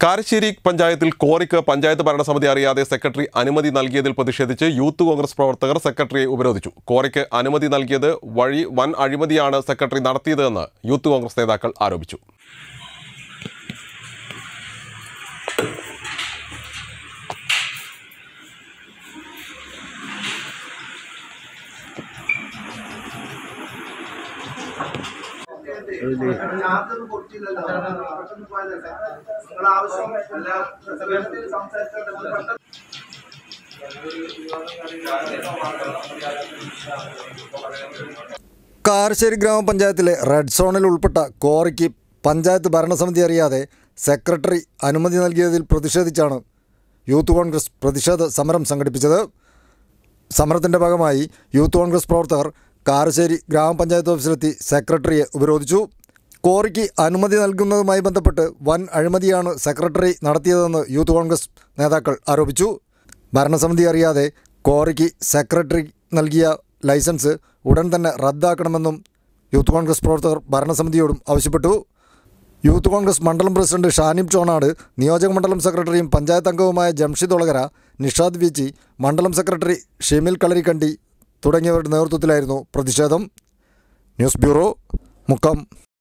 കാരശ്ശേരി പഞ്ചായത്തിൽ കോറിക്ക് പഞ്ചായത്ത് ഭരണസമിതി അറിയാതെ സെക്രട്ടറി അനുമതി നൽകിയതിൽ പ്രതിഷേധിച്ച് യൂത്ത് കോൺഗ്രസ് പ്രവർത്തകർ സെക്രട്ടറിയെ ഉപരോധിച്ചു കോറിക്ക് അനുമതി നൽകിയത് വഴി വൻ അഴിമതിയാണ് സെക്രട്ടറി നടത്തിയതെന്ന് യൂത്ത് കോൺഗ്രസ് നേതാക്കൾ ആരോപിച്ചു ഞാനൊന്നും കൊടുത്തില്ലല്ലോ പെട്ടെന്ന് പോയതല്ലേ നിങ്ങളുടെ ആവശ്യം എല്ലാ സെക്രട്ടറി സംസാരിച്ചോണ്ട് പെട്ടെന്ന് കാരശ്ശേരി ഗ്രാമപഞ്ചായത്തിലെ റെഡ് സോണിൽ ഉൾപ്പെട്ട കോറിക്ക് പഞ്ചായത്ത് ഭരണസമിതി അറിയാതെ സെക്രട്ടറി അനുമതി നൽകിയതിൽ പ്രതിഷേധിച്ചാണ് യൂത്ത് കോൺഗ്രസ് പ്രതിഷേധ സമരം സംഘടിപ്പിച്ചത് സമരത്തിൻ്റെ ഭാഗമായി യൂത്ത് കോൺഗ്രസ് പ്രവർത്തകർ കാരശ്ശേരി ഗ്രാമപഞ്ചായത്ത് ഓഫീസിലെത്തി സെക്രട്ടറിയെ ഉപരോധിച്ചു കോറിക്ക് അനുമതി നൽകുന്നതുമായി ബന്ധപ്പെട്ട് വൻ അഴിമതിയാണ് സെക്രട്ടറി നടത്തിയതെന്ന് യൂത്ത് കോൺഗ്രസ് നേതാക്കൾ ആരോപിച്ചു ഭരണസമിതി അറിയാതെ കോറിക്ക് സെക്രട്ടറി നൽകിയ ലൈസൻസ് ഉടൻ തന്നെ റദ്ദാക്കണമെന്നും യൂത്ത് കോൺഗ്രസ് പ്രവർത്തകർ ഭരണസമിതിയോടും ആവശ്യപ്പെട്ടു യൂത്ത് കോൺഗ്രസ് മണ്ഡലം പ്രസിഡന്റ് ഷാനിബ് ചോണാട് നിയോജക മണ്ഡലം സെക്രട്ടറിയും പഞ്ചായത്ത് അംഗവുമായ ജംഷിദ് ഒളകര നിഷാദ് വീച്ചി മണ്ഡലം സെക്രട്ടറി ഷെമിൽ കളരിക്കണ്ടി തുടങ്ങിയവരുടെ നേതൃത്വത്തിലായിരുന്നു പ്രതിഷേധം ന്യൂസ് ബ്യൂറോ മുക്കം